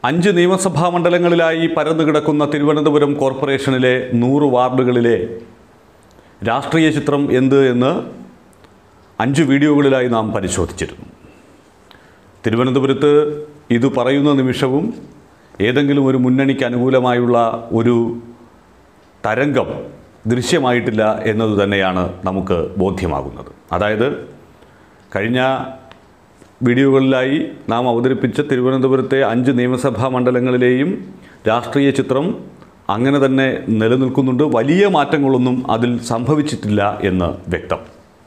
അഞ്ച് നിയമസഭാ മണ്ഡലങ്ങളിലായി പരന്നു കിടക്കുന്ന തിരുവനന്തപുരം കോർപ്പറേഷനിലെ നൂറ് വാർഡുകളിലെ രാഷ്ട്രീയ ചിത്രം എന്ത് എന്ന് അഞ്ച് വീഡിയോകളിലായി നാം പരിശോധിച്ചിരുന്നു തിരുവനന്തപുരത്ത് ഇത് പറയുന്ന നിമിഷവും ഏതെങ്കിലും ഒരു മുന്നണിക്ക് അനുകൂലമായുള്ള ഒരു തരംഗം ദൃശ്യമായിട്ടില്ല എന്നത് തന്നെയാണ് നമുക്ക് ബോധ്യമാകുന്നത് അതായത് കഴിഞ്ഞ വീഡിയോകളിലായി നാം അവതരിപ്പിച്ച തിരുവനന്തപുരത്തെ അഞ്ച് നിയമസഭാ മണ്ഡലങ്ങളിലെയും രാഷ്ട്രീയ ചിത്രം അങ്ങനെ തന്നെ നിലനിൽക്കുന്നുണ്ട് വലിയ മാറ്റങ്ങളൊന്നും അതിൽ സംഭവിച്ചിട്ടില്ല എന്ന് വ്യക്തം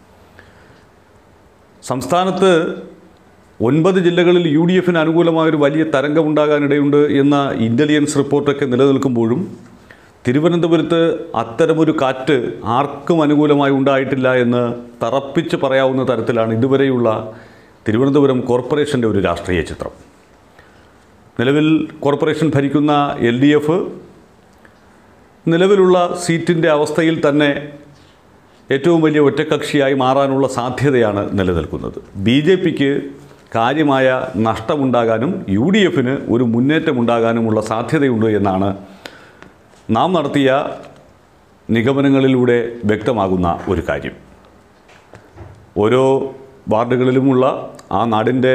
സംസ്ഥാനത്ത് ഒൻപത് ജില്ലകളിൽ യു ഡി എഫിന് അനുകൂലമായൊരു വലിയ തരംഗമുണ്ടാകാനിടയുണ്ട് എന്ന ഇൻ്റലിജൻസ് റിപ്പോർട്ടൊക്കെ നിലനിൽക്കുമ്പോഴും തിരുവനന്തപുരത്ത് അത്തരമൊരു കാറ്റ് ആർക്കും അനുകൂലമായി ഉണ്ടായിട്ടില്ല എന്ന് തറപ്പിച്ച് പറയാവുന്ന തരത്തിലാണ് ഇതുവരെയുള്ള തിരുവനന്തപുരം കോർപ്പറേഷൻ്റെ ഒരു രാഷ്ട്രീയ ചിത്രം നിലവിൽ കോർപ്പറേഷൻ ഭരിക്കുന്ന എൽ ഡി എഫ് നിലവിലുള്ള സീറ്റിൻ്റെ അവസ്ഥയിൽ തന്നെ ഏറ്റവും വലിയ ഒറ്റക്കക്ഷിയായി മാറാനുള്ള സാധ്യതയാണ് നിലനിൽക്കുന്നത് ബി ജെ പിക്ക് കാര്യമായ നഷ്ടമുണ്ടാകാനും യു ഡി എഫിന് ഒരു മുന്നേറ്റമുണ്ടാകാനുമുള്ള സാധ്യതയുണ്ട് എന്നാണ് നാം നടത്തിയ നിഗമനങ്ങളിലൂടെ വ്യക്തമാകുന്ന ഒരു കാര്യം ഓരോ വാർഡുകളിലുമുള്ള ആ നാടിൻ്റെ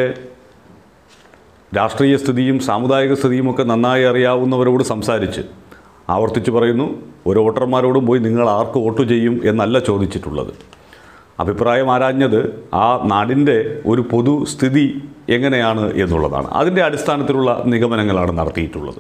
രാഷ്ട്രീയ സ്ഥിതിയും സാമുദായിക സ്ഥിതിയും ഒക്കെ നന്നായി അറിയാവുന്നവരോട് സംസാരിച്ച് ആവർത്തിച്ച് പറയുന്നു ഓരോ വോട്ടർമാരോടും പോയി നിങ്ങൾ ആർക്ക് വോട്ട് ചെയ്യും എന്നല്ല ചോദിച്ചിട്ടുള്ളത് അഭിപ്രായം ആരാഞ്ഞത് ആ നാടിൻ്റെ ഒരു പൊതു സ്ഥിതി എങ്ങനെയാണ് എന്നുള്ളതാണ് അതിൻ്റെ അടിസ്ഥാനത്തിലുള്ള നിഗമനങ്ങളാണ് നടത്തിയിട്ടുള്ളത്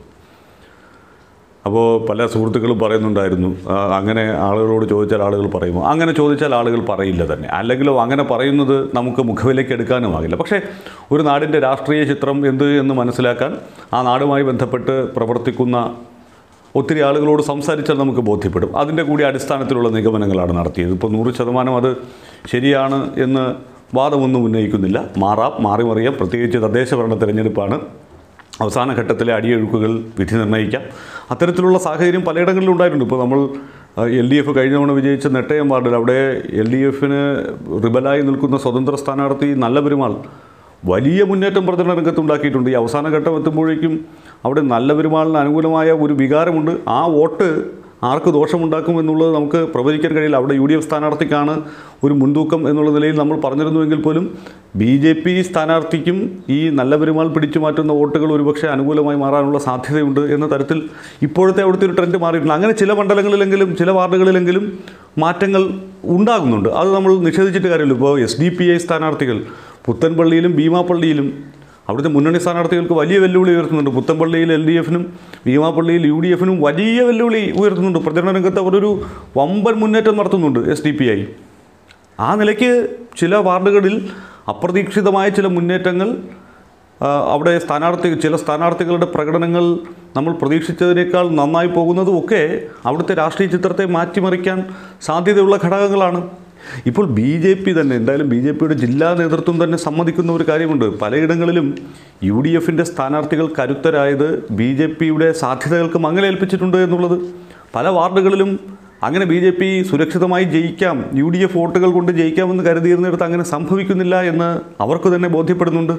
അപ്പോൾ പല സുഹൃത്തുക്കളും പറയുന്നുണ്ടായിരുന്നു "ആ, അങ്ങനെ ആളുകളോട് ചോദിച്ചാൽ ആളുകൾ പറയുമോ അങ്ങനെ ചോദിച്ചാൽ ആളുകൾ പറയില്ല തന്നെ അല്ലെങ്കിലോ അങ്ങനെ പറയുന്നത് നമുക്ക് മുഖവിലേക്ക് എടുക്കാനുമാകില്ല പക്ഷേ ഒരു നാടിൻ്റെ രാഷ്ട്രീയ ചിത്രം എന്ത് എന്ന് മനസ്സിലാക്കാൻ ആ നാടുമായി ബന്ധപ്പെട്ട് പ്രവർത്തിക്കുന്ന ഒത്തിരി ആളുകളോട് സംസാരിച്ചാൽ നമുക്ക് ബോധ്യപ്പെടും അതിൻ്റെ കൂടി അടിസ്ഥാനത്തിലുള്ള നിഗമനങ്ങളാണ് നടത്തിയത് ഇപ്പോൾ നൂറ് ശതമാനം അത് ശരിയാണ് എന്ന് വാദമൊന്നും ഉന്നയിക്കുന്നില്ല മാറാം മാറി മറിയാം പ്രത്യേകിച്ച് തദ്ദേശ ഭരണ തിരഞ്ഞെടുപ്പാണ് അവസാന ഘട്ടത്തിലെ അടിയൊഴുക്കുകൾ വിധി നിർണ്ണയിക്കാം അത്തരത്തിലുള്ള സാഹചര്യം പലയിടങ്ങളിലും ഉണ്ടായിട്ടുണ്ട് ഇപ്പോൾ നമ്മൾ എൽ ഡി എഫ് കഴിഞ്ഞ തവണ വിജയിച്ച നെട്ടയം വാർഡിൽ അവിടെ എൽ ഡി എഫിന് റിബലായി നിൽക്കുന്ന സ്വതന്ത്ര സ്ഥാനാർത്ഥി നല്ല പെരുമാൾ വലിയ മുന്നേറ്റം പ്രചരണ രംഗത്ത് ഉണ്ടാക്കിയിട്ടുണ്ട് ഈ അവസാന ഘട്ടം എത്തുമ്പോഴേക്കും അവിടെ നല്ല പെരുമാളിന് അനുകൂലമായ ഒരു വികാരമുണ്ട് ആ വോട്ട് ആർക്ക് ദോഷമുണ്ടാക്കും എന്നുള്ളത് നമുക്ക് പ്രവചിക്കാൻ കഴിയില്ല അവിടെ യു ഡി എഫ് സ്ഥാനാർത്ഥിക്കാണ് ഒരു മുൻതൂക്കം എന്നുള്ള നിലയിൽ നമ്മൾ പറഞ്ഞിരുന്നുവെങ്കിൽ പോലും ബി ജെ പി സ്ഥാനാർത്ഥിക്കും ഈ നല്ല പെരുമാൾ പിടിച്ചു മാറ്റുന്ന വോട്ടുകൾ ഒരുപക്ഷെ അനുകൂലമായി മാറാനുള്ള സാധ്യതയുണ്ട് എന്ന തരത്തിൽ ഇപ്പോഴത്തെ അവിടുത്തെ ഒരു ട്രെൻഡ് മാറിയിട്ടുണ്ട് അങ്ങനെ ചില മണ്ഡലങ്ങളിലെങ്കിലും ചില വാർഡുകളിലെങ്കിലും മാറ്റങ്ങൾ ഉണ്ടാകുന്നുണ്ട് അത് നമ്മൾ നിഷേധിച്ചിട്ട് കാര്യമില്ല ഇപ്പോൾ എസ് ഡി പി ഐ സ്ഥാനാർത്ഥികൾ പുത്തൻപള്ളിയിലും ഭീമാപ്പള്ളിയിലും അവിടുത്തെ മുന്നണി സ്ഥാനാർത്ഥികൾക്ക് വലിയ വെല്ലുവിളി ഉയർത്തുന്നുണ്ട് പുത്തൻപള്ളിയിൽ എൽ ഡി എഫിനും ഭീമാപ്പള്ളിയിൽ യു ഡി എഫിനും വലിയ വെല്ലുവിളി ഉയർത്തുന്നുണ്ട് പ്രചരണ രംഗത്ത് അവരൊരു വമ്പൻ മുന്നേറ്റം നടത്തുന്നുണ്ട് എസ് ഡി പി ഐ ആ നിലയ്ക്ക് ചില വാർഡുകളിൽ അപ്രതീക്ഷിതമായ ചില മുന്നേറ്റങ്ങൾ ആ, അവിടെ സ്ഥാനാർത്ഥി ചില സ്ഥാനാർത്ഥികളുടെ പ്രകടനങ്ങൾ നമ്മൾ പ്രതീക്ഷിച്ചതിനേക്കാൾ നന്നായി പോകുന്നതും ഒക്കെ അവിടുത്തെ രാഷ്ട്രീയ ചിത്രത്തെ മാറ്റിമറിക്കാൻ സാധ്യതയുള്ള ഘടകങ്ങളാണ് ഇപ്പോൾ ബി ജെ പി തന്നെ എന്തായാലും ബി ജെ പിയുടെ ജില്ലാ നേതൃത്വം തന്നെ സമ്മതിക്കുന്ന ഒരു കാര്യമുണ്ട് പലയിടങ്ങളിലും യു ഡി എഫിൻ്റെ സ്ഥാനാർത്ഥികൾ കരുത്തരായത് ബി ജെ പിയുടെ സാധ്യതകൾക്ക് മങ്ങലേൽപ്പിച്ചിട്ടുണ്ട് എന്നുള്ളത് പല വാർഡുകളിലും അങ്ങനെ ബി ജെ പി സുരക്ഷിതമായി ജയിക്കാം യു ഡി എഫ് വോട്ടുകൾ കൊണ്ട് ജയിക്കാമെന്ന് കരുതിയിരുന്നിടത്ത് അങ്ങനെ സംഭവിക്കുന്നില്ല എന്ന് അവർക്ക് തന്നെ ബോധ്യപ്പെടുന്നുണ്ട്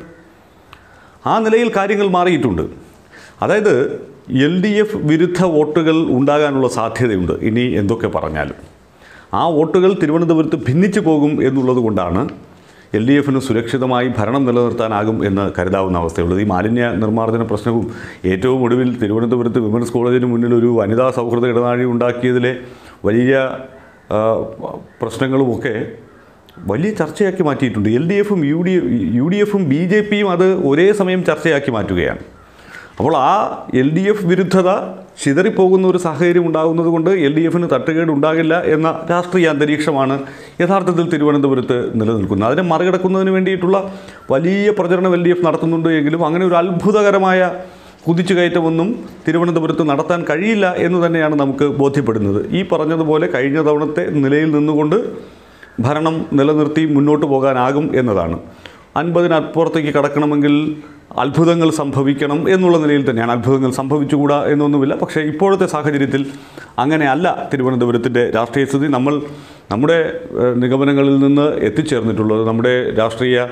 ആ നിലയിൽ കാര്യങ്ങൾ മാറിയിട്ടുണ്ട് അതായത് എൽ ഡി എഫ് വിരുദ്ധ വോട്ടുകൾ ഉണ്ടാകാനുള്ള സാധ്യതയുണ്ട് ഇനി എന്തൊക്കെ പറഞ്ഞാലും ആ വോട്ടുകൾ തിരുവനന്തപുരത്ത് ഭിന്നിച്ചു പോകും എന്നുള്ളത് കൊണ്ടാണ് എൽ ഡി എഫിന് സുരക്ഷിതമായി ഭരണം നിലനിർത്താനാകും എന്ന് കരുതാവുന്ന അവസ്ഥയുള്ളത് ഈ മാലിന്യ നിർമ്മാർജ്ജന പ്രശ്നവും ഏറ്റവും ഒടുവിൽ തിരുവനന്തപുരത്ത് വിമൻസ് കോളേജിന് മുന്നിൽ ഒരു വനിതാ സൗഹൃദ ഇടനാഴി ഉണ്ടാക്കിയതിലെ വലിയ ആ, പ്രശ്നങ്ങളുമൊക്കെ വലിയ ചർച്ചയാക്കി മാറ്റിയിട്ടുണ്ട് എൽ ഡി എഫും യു ഡി യു ഡി എഫും ബി ജെ പിയും അത് ഒരേ സമയം ചർച്ചയാക്കി മാറ്റുകയാണ് അപ്പോൾ ആ എൽ ഡി എഫ് വിരുദ്ധത ചിതറിപ്പോകുന്ന ഒരു സാഹചര്യം ഉണ്ടാകുന്നത് കൊണ്ട് എൽ ഡി എഫിന് തട്ടുകേട് ഉണ്ടാകില്ല എന്ന രാഷ്ട്രീയ അന്തരീക്ഷമാണ് യഥാർത്ഥത്തിൽ തിരുവനന്തപുരത്ത് നിലനിൽക്കുന്നത് അതിനെ മറികടക്കുന്നതിന് വേണ്ടിയിട്ടുള്ള വലിയ പ്രചരണം എൽ ഡി എഫ് നടത്തുന്നുണ്ട് എങ്കിലും അങ്ങനെ ഒരു അത്ഭുതകരമായ കുതിച്ചുകയറ്റമൊന്നും തിരുവനന്തപുരത്ത് നടത്താൻ കഴിയില്ല എന്ന് തന്നെയാണ് നമുക്ക് ബോധ്യപ്പെടുന്നത് ഈ പറഞ്ഞതുപോലെ കഴിഞ്ഞ തവണത്തെ നിലയിൽ നിന്നുകൊണ്ട് ഭരണം നിലനിർത്തി മുന്നോട്ട് പോകാനാകും എന്നതാണ് അൻപതിനപ്പുറത്തേക്ക് കടക്കണമെങ്കിൽ അത്ഭുതങ്ങൾ സംഭവിക്കണം എന്നുള്ള നിലയിൽ തന്നെയാണ് അത്ഭുതങ്ങൾ സംഭവിച്ചുകൂടാ എന്നൊന്നുമില്ല പക്ഷേ ഇപ്പോഴത്തെ സാഹചര്യത്തിൽ അങ്ങനെയല്ല തിരുവനന്തപുരത്തിൻ്റെ രാഷ്ട്രീയ സ്ഥിതി നമ്മൾ നമ്മുടെ ഏഹ്, നിഗമനങ്ങളിൽ നിന്ന് എത്തിച്ചേർന്നിട്ടുള്ളത് നമ്മുടെ രാഷ്ട്രീയ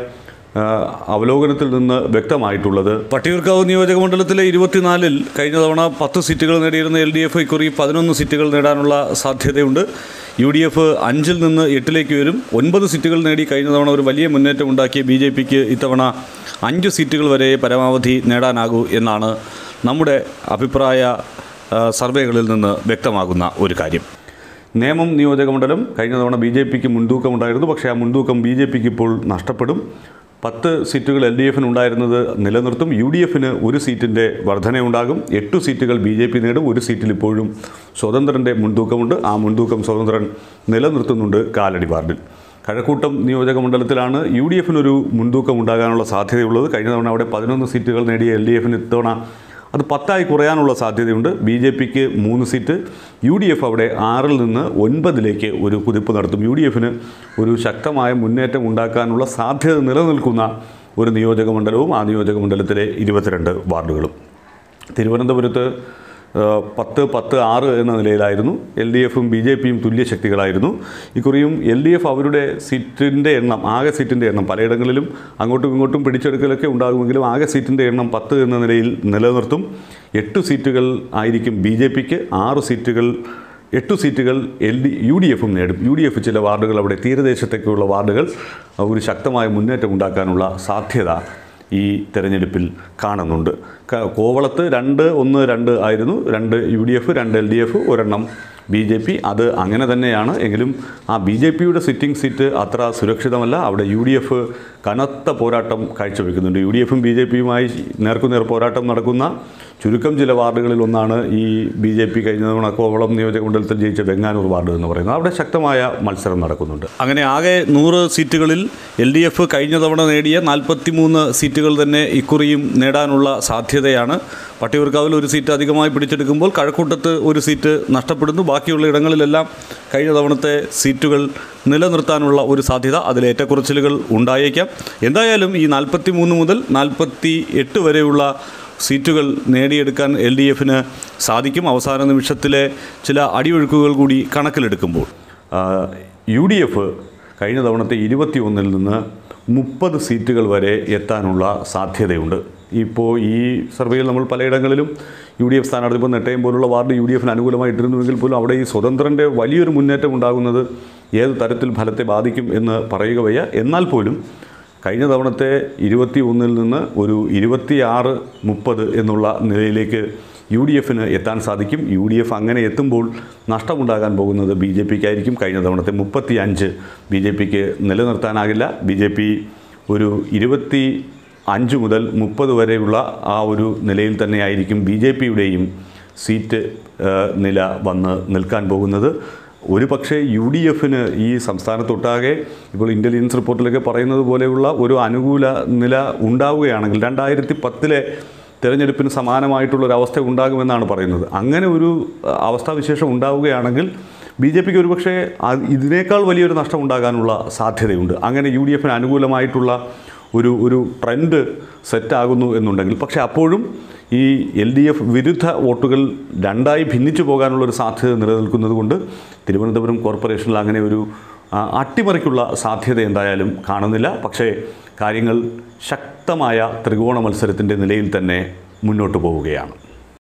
ആ, അവലോകനത്തിൽ നിന്ന് വ്യക്തമായിട്ടുള്ളത് വട്ടിയൂർക്കാവ് നിയോജക മണ്ഡലത്തിലെ ഇരുപത്തിനാലിൽ കഴിഞ്ഞ തവണ പത്ത് സീറ്റുകൾ നേടിയിരുന്ന എൽ ഡി എഫ് ഇക്കുറി പതിനൊന്ന് സീറ്റുകൾ നേടാനുള്ള സാധ്യതയുണ്ട് യു ഡി എഫ് അഞ്ചിൽ നിന്ന് എട്ടിലേക്ക് വരും ഒൻപത് സീറ്റുകൾ നേടി കഴിഞ്ഞ തവണ ഒരു വലിയ മുന്നേറ്റം ഉണ്ടാക്കിയ ബി ജെ പിക്ക് ഇത്തവണ അഞ്ച് സീറ്റുകൾ വരെ പരമാവധി നേടാനാകൂ എന്നാണ് നമ്മുടെ അഭിപ്രായ ആ, സർവേകളിൽ നിന്ന് വ്യക്തമാകുന്ന ഒരു കാര്യം നേമം നിയോജകമണ്ഡലം കഴിഞ്ഞ തവണ ബി ജെ പിക്ക് മുൻതൂക്കമുണ്ടായിരുന്നു പക്ഷേ ആ മുൻതൂക്കം ബി ജെ പിക്ക് ഇപ്പോൾ നഷ്ടപ്പെടും പത്ത് സീറ്റുകൾ എൽ ഡി എഫിന് ഉണ്ടായിരുന്നത് നിലനിർത്തും യു ഡി എഫിന് ഒരു സീറ്റിൻ്റെ വർധനയുണ്ടാകും എട്ട് സീറ്റുകൾ ബി ജെ പി നേടും ഒരു സീറ്റിൽ ഇപ്പോഴും സ്വതന്ത്രൻ്റെ മുൻതൂക്കമുണ്ട് ആ മുൻതൂക്കം സ്വതന്ത്രൻ നിലനിർത്തുന്നുണ്ട് കാലടി വാർഡിൽ കഴക്കൂട്ടം നിയോജക മണ്ഡലത്തിലാണ് യു ഡി എഫിനൊരു മുൻതൂക്കം ഉണ്ടാകാനുള്ള സാധ്യതയുള്ളത് കഴിഞ്ഞ തവണ അവിടെ പതിനൊന്ന് സീറ്റുകൾ നേടിയ എൽ ഡി എഫിന് ഇത്തവണ അത് പത്തായി കുറയാനുള്ള സാധ്യതയുണ്ട് ബി ജെ പിക്ക് മൂന്ന് സീറ്റ് യു ഡി എഫ് അവിടെ ആറിൽ നിന്ന് ഒൻപതിലേക്ക് ഒരു കുതിപ്പ് നടത്തും യു ഡി എഫിന് ഒരു ശക്തമായ മുന്നേറ്റം ഉണ്ടാക്കാനുള്ള സാധ്യത നിലനിൽക്കുന്ന ഒരു നിയോജക മണ്ഡലവും ആ നിയോജക മണ്ഡലത്തിലെ ഇരുപത്തിരണ്ട് വാർഡുകളും തിരുവനന്തപുരത്ത് ആ, പത്ത് പത്ത് ആറ് എന്ന നിലയിലായിരുന്നു എൽ ഡി എഫും ബി ജെ പിയും തുല്യ ശക്തികളായിരുന്നു ഇക്കുറിയും എൽ ഡി എഫ് അവരുടെ സീറ്റിൻ്റെ എണ്ണം ആകെ സീറ്റിൻ്റെ എണ്ണം പലയിടങ്ങളിലും അങ്ങോട്ടും ഇങ്ങോട്ടും പിടിച്ചെടുക്കലൊക്കെ ഉണ്ടാകുമെങ്കിലും ആകെ സീറ്റിൻ്റെ എണ്ണം പത്ത് എന്ന നിലയിൽ നിലനിർത്തും എട്ട് സീറ്റുകൾ ആയിരിക്കും ബി ജെ പിക്ക് ആറ് സീറ്റുകൾ എട്ട് സീറ്റുകൾ എൽ ഡി യു ഡി എഫും നേടും യു ഡി എഫ് ചില വാർഡുകൾ അവിടെ തീരദേശത്തേക്കുള്ള വാർഡുകൾ ഒരു ശക്തമായ മുന്നേറ്റം ഉണ്ടാക്കാനുള്ള സാധ്യത ഈ തെരഞ്ഞെടുപ്പിൽ കാണുന്നുണ്ട് ക- കോവളത്ത് രണ്ട് ഒന്ന് രണ്ട് ആയിരുന്നു രണ്ട് യു ഡി എഫ് രണ്ട് എൽ ഡി എഫ് ഒരെണ്ണം ബി ജെ പി അത് അങ്ങനെ തന്നെയാണ് എങ്കിലും ആ ബി ജെ പിയുടെ സിറ്റിംഗ് സീറ്റ് അത്ര സുരക്ഷിതമല്ല അവിടെ യു ഡി എഫ് കനത്ത പോരാട്ടം കാഴ്ചവെക്കുന്നുണ്ട് യു ഡി എഫും ബി ജെ പിയുമായി നേർക്കുനേർ പോരാട്ടം നടക്കുന്ന ചുരുക്കം ചില വാർഡുകളിൽ ഒന്നാണ് ഈ ബി ജെ പി കഴിഞ്ഞ തവണ കോവളം നിയോജക മണ്ഡലത്തിൽ ജയിച്ച വെങ്ങാനൂർ വാർഡ് എന്ന് പറയുന്നത് അവിടെ ശക്തമായ മത്സരം നടക്കുന്നുണ്ട് അങ്ങനെ ആകെ നൂറ് സീറ്റുകളിൽ എൽ ഡി എഫ് കഴിഞ്ഞ തവണ നേടിയ നാൽപ്പത്തി മൂന്ന് സീറ്റുകൾ തന്നെ ഇക്കുറിയും നേടാനുള്ള സാധ്യതയാണ് പട്ടിയൂർക്കാവിൽ ഒരു സീറ്റ് അധികമായി പിടിച്ചെടുക്കുമ്പോൾ കഴക്കൂട്ടത്ത് ഒരു സീറ്റ് നഷ്ടപ്പെടുന്നു ബാക്കിയുള്ള ഇടങ്ങളിലെല്ലാം കഴിഞ്ഞ തവണത്തെ സീറ്റുകൾ നിലനിർത്താനുള്ള ഒരു സാധ്യത അതിൽ ഏറ്റക്കുറച്ചിലുകൾ ഉണ്ടായേക്കാം എന്തായാലും ഈ നാൽപ്പത്തി മൂന്ന് മുതൽ നാൽപ്പത്തി എട്ട് വരെയുള്ള സീറ്റുകൾ നേടിയെടുക്കാൻ എൽ ഡി എഫിന് സാധിക്കും അവസാന നിമിഷത്തിലെ ചില അടിയൊഴുക്കുകൾ കൂടി കണക്കിലെടുക്കുമ്പോൾ യു ഡി എഫ് കഴിഞ്ഞ തവണത്തെ ഇരുപത്തി ഒന്നിൽ നിന്ന് മുപ്പത് സീറ്റുകൾ വരെ എത്താനുള്ള സാധ്യതയുണ്ട് ഇപ്പോൾ ഈ സർവേയിൽ നമ്മൾ പലയിടങ്ങളിലും യു ഡി എഫ് സ്ഥാനാർത്ഥി ഇപ്പോൾ നെട്ടയം പോലുള്ള വാർഡ് യു ഡി എഫിന് അനുകൂലമായിട്ടിരുന്നുവെങ്കിൽ പോലും അവിടെ ഈ സ്വതന്ത്രൻ്റെ വലിയൊരു മുന്നേറ്റം ഉണ്ടാകുന്നത് ഏത് തരത്തിൽ ഫലത്തെ ബാധിക്കും എന്ന് പറയുക വയ്യ എന്നാൽ പോലും കഴിഞ്ഞ തവണത്തെ ഇരുപത്തി ഒന്നിൽ നിന്ന് ഒരു ഇരുപത്തിയാറ് മുപ്പത് എന്നുള്ള നിലയിലേക്ക് യു ഡി എഫിന് എത്താൻ സാധിക്കും യു ഡി എഫ് അങ്ങനെ എത്തുമ്പോൾ നഷ്ടമുണ്ടാകാൻ പോകുന്നത് ബി ജെ പിക്കായിരിക്കും കഴിഞ്ഞ തവണത്തെ മുപ്പത്തി അഞ്ച് ബി ജെ പിക്ക് നിലനിർത്താനാകില്ല ബി ജെ പി ഒരു ഇരുപത്തി അഞ്ച് മുതൽ മുപ്പത് വരെയുള്ള ആ ഒരു നിലയിൽ തന്നെയായിരിക്കും ബി ജെ പിയുടെയും സീറ്റ് ആ, നില വന്ന് നിൽക്കാൻ പോകുന്നത് ഒരു പക്ഷേ യു ഡി എഫിന് ഈ സംസ്ഥാനത്തൊട്ടാകെ ഇപ്പോൾ ഇൻ്റലിജൻസ് റിപ്പോർട്ടിലൊക്കെ പറയുന്നത് പോലെയുള്ള ഒരു അനുകൂല നില ഉണ്ടാവുകയാണെങ്കിൽ രണ്ടായിരത്തി പത്തിലെ തെരഞ്ഞെടുപ്പിന് സമാനമായിട്ടുള്ളൊരവസ്ഥ ഉണ്ടാകുമെന്നാണ് പറയുന്നത് അങ്ങനെ ഒരു അഹ്, അവസ്ഥാവിശേഷം ഉണ്ടാവുകയാണെങ്കിൽ ബി ജെ പിക്ക് ഒരുപക്ഷെ അത് ഇതിനേക്കാൾ വലിയൊരു നഷ്ടം ഉണ്ടാകാനുള്ള സാധ്യതയുണ്ട് അങ്ങനെ യു ഡി എഫിന് അനുകൂലമായിട്ടുള്ള ഒരു ഒരു ട്രെൻഡ് സെറ്റാകുന്നു എന്നുണ്ടെങ്കിൽ പക്ഷേ അപ്പോഴും ഈ എൽ ഡി എഫ് വിരുദ്ധ വോട്ടുകൾ രണ്ടായി ഭിന്നിച്ചു പോകാനുള്ള ഒരു സാധ്യത നിലനിൽക്കുന്നത് കൊണ്ട് തിരുവനന്തപുരം കോർപ്പറേഷനിൽ അങ്ങനെ ഒരു ആ, അട്ടിമറിക്കുള്ള സാധ്യത എന്തായാലും കാണുന്നില്ല പക്ഷേ കാര്യങ്ങൾ ശക്തമായ ത്രികോണ മത്സരത്തിൻ്റെ നിലയിൽ തന്നെ മുന്നോട്ട് പോവുകയാണ്